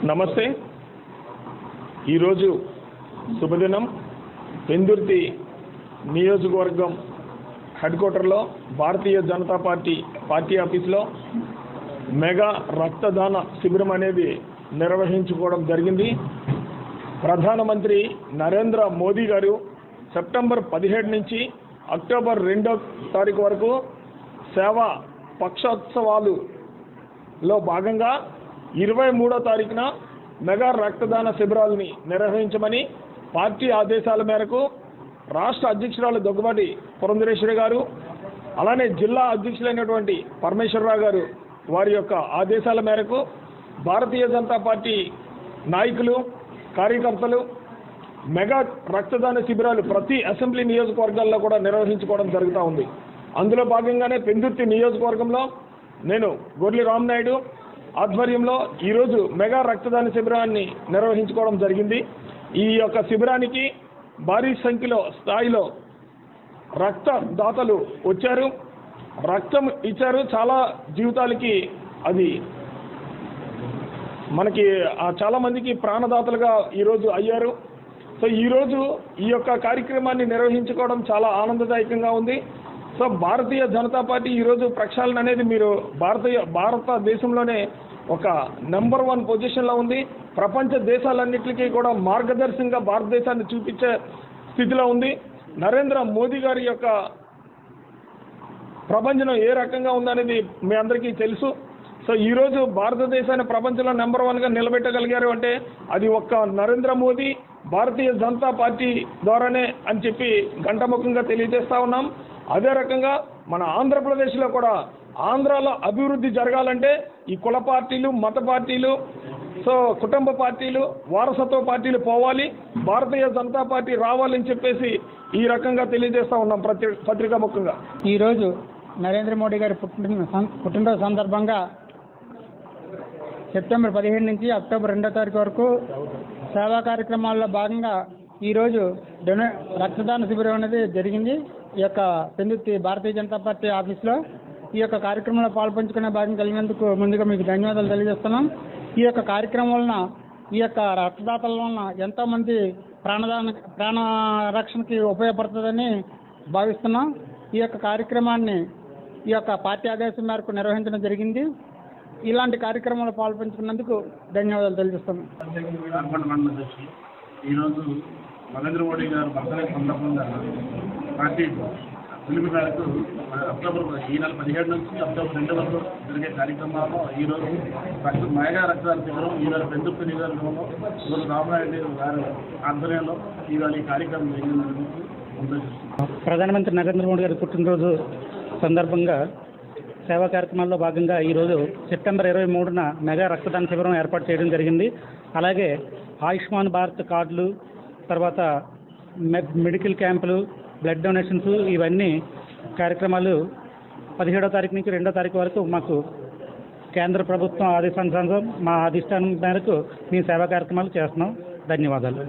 నమస్తే ఈరోజు శుభదినం పెందుర్తి నియోజకవర్గం హెడ్ క్వార్టర్లో భారతీయ జనతా పార్టీ పార్టీ ఆఫీస్లో మెగా రక్తదాన శిబిరం అనేది నిర్వహించుకోవడం జరిగింది ప్రధానమంత్రి నరేంద్ర మోదీ గారు సెప్టెంబర్ పదిహేడు నుంచి అక్టోబర్ రెండో తారీఖు వరకు సేవా పక్షోత్సవాలులో భాగంగా ఇరవై మూడో తారీఖున మెగా రక్తదాన శిబిరాలని నిర్వహించమని పార్టీ ఆదేశాల మేరకు రాష్ట్ర అధ్యక్షురాలు దగ్గుబాటి పురంధరేశ్వరి గారు అలానే జిల్లా అధ్యక్షులైనటువంటి పరమేశ్వరరావు గారు వారి యొక్క ఆదేశాల మేరకు భారతీయ జనతా పార్టీ నాయకులు కార్యకర్తలు మెగా రక్తదాన శిబిరాలు ప్రతి అసెంబ్లీ నియోజకవర్గాల్లో కూడా నిర్వహించుకోవడం జరుగుతూ ఉంది అందులో భాగంగానే పెందుర్తి నియోజకవర్గంలో నేను గొర్లి రామనాయుడు ఆధ్వర్యంలో ఈరోజు మెగా రక్తదాన శిబిరాన్ని నిర్వహించుకోవడం జరిగింది ఈ యొక్క శిబిరానికి భారీ సంఖ్యలో స్థాయిలో రక్త దాతలు వచ్చారు రక్తం ఇచ్చారు చాలా జీవితాలకి అది మనకి ఆ, చాలా మందికి ప్రాణదాతలుగా ఈరోజు అయ్యారు సో ఈరోజు ఈ యొక్క కార్యక్రమాన్ని నిర్వహించుకోవడం చాలా ఆనందదాయకంగా ఉంది సో భారతీయ జనతా పార్టీ ఈరోజు ప్రక్షాళన అనేది మీరు భారతీయ భారతదేశంలోనే ఒక నెంబర్ వన్ పొజిషన్లో ఉంది ప్రపంచ దేశాలన్నిటికీ కూడా మార్గదర్శకంగా భారతదేశాన్ని చూపించే స్థితిలో ఉంది నరేంద్ర మోదీ గారి యొక్క ప్రపంచం ఏ రకంగా ఉందనేది మీ అందరికీ తెలుసు సో ఈరోజు భారతదేశాన్ని ప్రపంచంలో నెంబర్ వన్గా నిలబెట్టగలిగారు అంటే అది ఒక్క నరేంద్ర మోదీ భారతీయ జనతా పార్టీ ద్వారానే అని చెప్పి గంటముఖంగా తెలియజేస్తా ఉన్నాం అదే రకంగా మన ఆంధ్రప్రదేశ్లో కూడా ఆంధ్రాలో అభివృద్ధి జరగాలంటే ఈ కుల పార్టీలు మత పార్టీలు సో కుటుంబ పార్టీలు వారసత్వ పార్టీలు పోవాలి భారతీయ జనతా పార్టీ రావాలని చెప్పేసి ఈ రకంగా తెలియజేస్తా ఉన్నాం పత్రి పత్రికా ముఖంగా ఈరోజు నరేంద్ర మోడీ గారి పుట్టిన సం- పుట్టినరోజు సందర్భంగా సెప్టెంబర్ పదిహేడు నుంచి అక్టోబర్ రెండో తారీఖు వరకు సేవా కార్యక్రమాల్లో భాగంగా ఈరోజు డొనే రక్తదాన శిబిరం అనేది జరిగింది ఈ యొక్క పెందుర్తి భారతీయ జనతా పార్టీ ఆఫీస్లో ఈ యొక్క కార్యక్రమంలో పాల్పంచుకునే భాగం కలిగినందుకు ముందుగా మీకు ధన్యవాదాలు తెలియజేస్తున్నాం ఈ యొక్క కార్యక్రమం వలన ఈ యొక్క రక్తదాతల వలన ఎంతోమంది ప్రాణదాన ప్రాణ రక్షణకి ఉపయోగపడుతుందని భావిస్తున్నాం ఈ యొక్క కార్యక్రమాన్ని ఈ యొక్క పార్టీ ఆదేశం మేరకు నిర్వహించడం జరిగింది ఇలాంటి కార్యక్రమాలు పాల్పంచుకున్నందుకు ధన్యవాదాలు తెలియజేస్తున్నాం జార్ఖండ్ మండల అధ్యక్షులు ఈరోజు నరేంద్ర మోడీ గారు బర్త్డే సందర్భంగా పార్టీ పిలుపు మేరకు అక్టోబర్ ఈ నెల పదిహేడు నుంచి అక్టోబర్ రెండు వరకు జరిగే కార్యక్రమాల్లో ఈరోజు రక్త మేఘా రక్తదాన శిబిరం ఈరోజు పెందుకు నియోజకవర్గంలో ఈరోజు రామనాయుడు గారి ఆధ్వర్యంలో ఈరోజు ఈ కార్యక్రమం జరిగినందుకు సంతోషిస్తున్నాం ప్రధానమంత్రి నరేంద్ర మోడీ గారి పుట్టినరోజు సందర్భంగా సేవా కార్యక్రమాల్లో భాగంగా ఈరోజు సెప్టెంబర్ ఇరవై మూడున మెగా రక్తదాన శిబిరం ఏర్పాటు చేయడం జరిగింది అలాగే ఆయుష్మాన్ భారత్ కార్డులు తర్వాత మె- మెడికల్ క్యాంపులు బ్లడ్ డొనేషన్స్ ఇవన్నీ కార్యక్రమాలు పదిహేడో తారీఖు నుంచి రెండో తారీఖు వరకు మాకు కేంద్ర ప్రభుత్వం ఆదేశానుసారం మా అధిష్టానం మేరకు మేము సేవా కార్యక్రమాలు చేస్తున్నాం ధన్యవాదాలు